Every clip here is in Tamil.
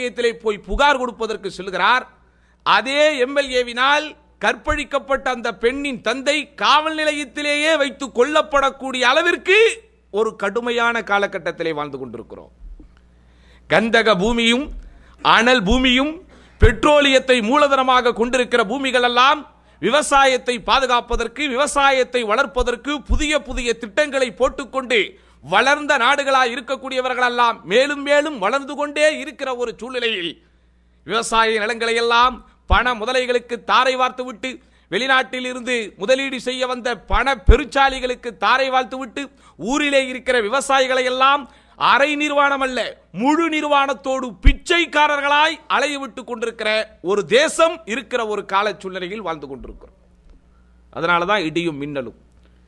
நிலையத்திலே போய் புகார் கொடுப்பதற்கு செல்கிறார் அதே எம்எல்ஏவினால் கற்பழிக்கப்பட்ட அந்த பெண்ணின் தந்தை காவல் நிலையத்திலேயே வைத்து கொல்லப்படக்கூடிய அளவிற்கு ஒரு கடுமையான காலகட்டத்திலே வாழ்ந்து கொண்டிருக்கிறோம் கந்தக பூமியும் அனல் பூமியும் பெட்ரோலியத்தை மூலதனமாக கொண்டிருக்கிற பூமிகள் எல்லாம் விவசாயத்தை பாதுகாப்பதற்கு விவசாயத்தை வளர்ப்பதற்கு புதிய புதிய திட்டங்களை போட்டுக்கொண்டு வளர்ந்த நாடுகளாய் இருக்கக்கூடியவர்கள் எல்லாம் மேலும் மேலும் வளர்ந்து கொண்டே இருக்கிற ஒரு சூழ்நிலையில் விவசாய நிலங்களை எல்லாம் பண முதலைகளுக்கு தாரை வார்த்து விட்டு வெளிநாட்டில் இருந்து முதலீடு செய்ய வந்த பண பெருச்சாலிகளுக்கு தாரை வார்த்து விட்டு ஊரிலே இருக்கிற விவசாயிகளை எல்லாம் அரை நிர்வாணம் அல்ல முழு நிர்வாணத்தோடு பிச்சைக்காரர்களாய் அலைய விட்டு கொண்டிருக்கிற ஒரு தேசம் இருக்கிற ஒரு கால சூழ்நிலையில் வாழ்ந்து கொண்டிருக்கிறோம் அதனால தான் இடியும் மின்னலும்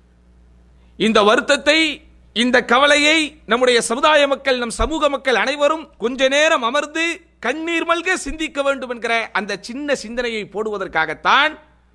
இந்த வருத்தத்தை இந்த கவலையை நம்முடைய சமுதாய மக்கள் நம் சமூக மக்கள் அனைவரும் கொஞ்ச நேரம் அமர்ந்து கண்ணீர் மல்க சிந்திக்க வேண்டும் என்கிற அந்த சின்ன சிந்தனையை போடுவதற்காகத்தான்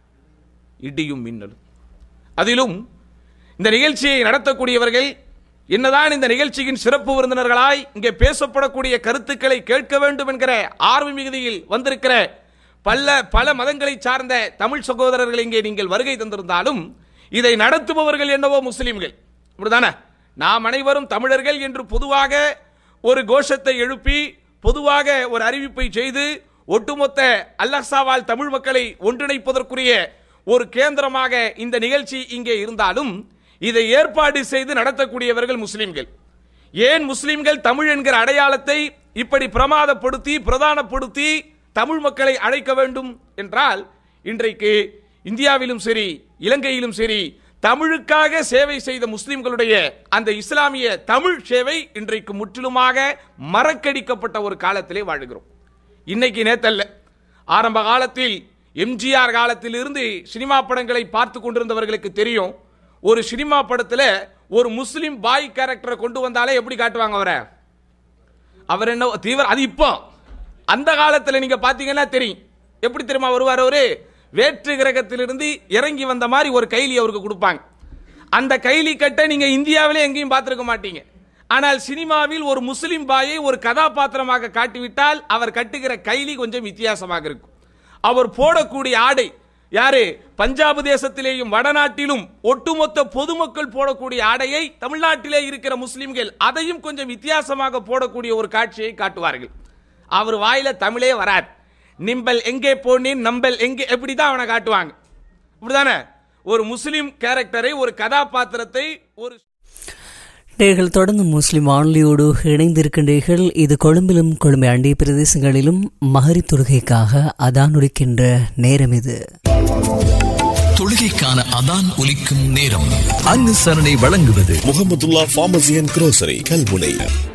இடியும் மின்னலும் அதிலும் இந்த நிகழ்ச்சியை நடத்தக்கூடியவர்கள் என்னதான் இந்த நிகழ்ச்சியின் சிறப்பு விருந்தினர்களாய் இங்கே பேசப்படக்கூடிய கருத்துக்களை கேட்க வேண்டும் என்கிற ஆர்வ மிகுதியில் வந்திருக்கிற பல பல மதங்களை சார்ந்த தமிழ் சகோதரர்கள் இங்கே நீங்கள் வருகை தந்திருந்தாலும் இதை நடத்துபவர்கள் என்னவோ முஸ்லிம்கள் இப்படிதானே நாம் அனைவரும் தமிழர்கள் என்று பொதுவாக ஒரு கோஷத்தை எழுப்பி பொதுவாக ஒரு அறிவிப்பை செய்து ஒட்டுமொத்த அல்லஹ்சாவால் தமிழ் மக்களை ஒன்றிணைப்பதற்குரிய ஒரு கேந்திரமாக இந்த நிகழ்ச்சி இங்கே இருந்தாலும் இதை ஏற்பாடு செய்து நடத்தக்கூடியவர்கள் முஸ்லிம்கள் ஏன் முஸ்லிம்கள் தமிழ் என்கிற அடையாளத்தை இப்படி பிரமாதப்படுத்தி பிரதானப்படுத்தி தமிழ் மக்களை அழைக்க வேண்டும் என்றால் இன்றைக்கு இந்தியாவிலும் சரி இலங்கையிலும் சரி தமிழுக்காக சேவை செய்த முஸ்லிம்களுடைய அந்த இஸ்லாமிய தமிழ் சேவை இன்றைக்கு முற்றிலுமாக மறக்கடிக்கப்பட்ட ஒரு காலத்திலே வாழுகிறோம் இன்னைக்கு நேத்தல்ல ஆரம்ப காலத்தில் எம்ஜிஆர் காலத்தில் இருந்து சினிமா படங்களை பார்த்து கொண்டிருந்தவர்களுக்கு தெரியும் ஒரு சினிமா படத்துல ஒரு முஸ்லிம் பாய் கேரக்டரை கொண்டு வந்தாலே எப்படி காட்டுவாங்க அவரை அவர் என்ன தீவிர அது இப்போ அந்த காலத்துல நீங்க பாத்தீங்கன்னா தெரியும் எப்படி தெரியுமா வருவார் அவரு வேற்று கிரகத்திலிருந்து இறங்கி வந்த மாதிரி ஒரு கைலி அவருக்கு கொடுப்பாங்க அந்த கைலி கட்டை நீங்க இந்தியாவிலே எங்கேயும் பார்த்திருக்க மாட்டீங்க ஆனால் சினிமாவில் ஒரு முஸ்லிம் பாயை ஒரு கதாபாத்திரமாக காட்டிவிட்டால் அவர் கட்டுகிற கைலி கொஞ்சம் வித்தியாசமாக இருக்கும் அவர் போடக்கூடிய ஆடை யாரு பஞ்சாப் தேசத்திலேயும் வடநாட்டிலும் ஒட்டுமொத்த பொதுமக்கள் போடக்கூடிய ஆடையை தமிழ்நாட்டிலே இருக்கிற முஸ்லிம்கள் அதையும் கொஞ்சம் வித்தியாசமாக போடக்கூடிய ஒரு காட்சியை காட்டுவார்கள் அவர் வாயில தமிழே வராது நிம்பல் எங்கே போனேன் நம்பல் எங்கே எப்படி தான் அவனை காட்டுவாங்க இப்படிதானே ஒரு முஸ்லிம் கேரக்டரை ஒரு கதாபாத்திரத்தை ஒரு நேர்கள் தொடர்ந்து முஸ்லிம் வானொலியோடு இணைந்திருக்கின்றீர்கள் இது கொழும்பிலும் கொழும்பை அண்டிய பிரதேசங்களிலும் மகரி தொழுகைக்காக அதான் ஒலிக்கின்ற நேரம் இது தொழுகைக்கான அதான் ஒலிக்கும் நேரம் அனுசரணை வழங்குவது Mohamedullah pharmacy and grocery Kalmunai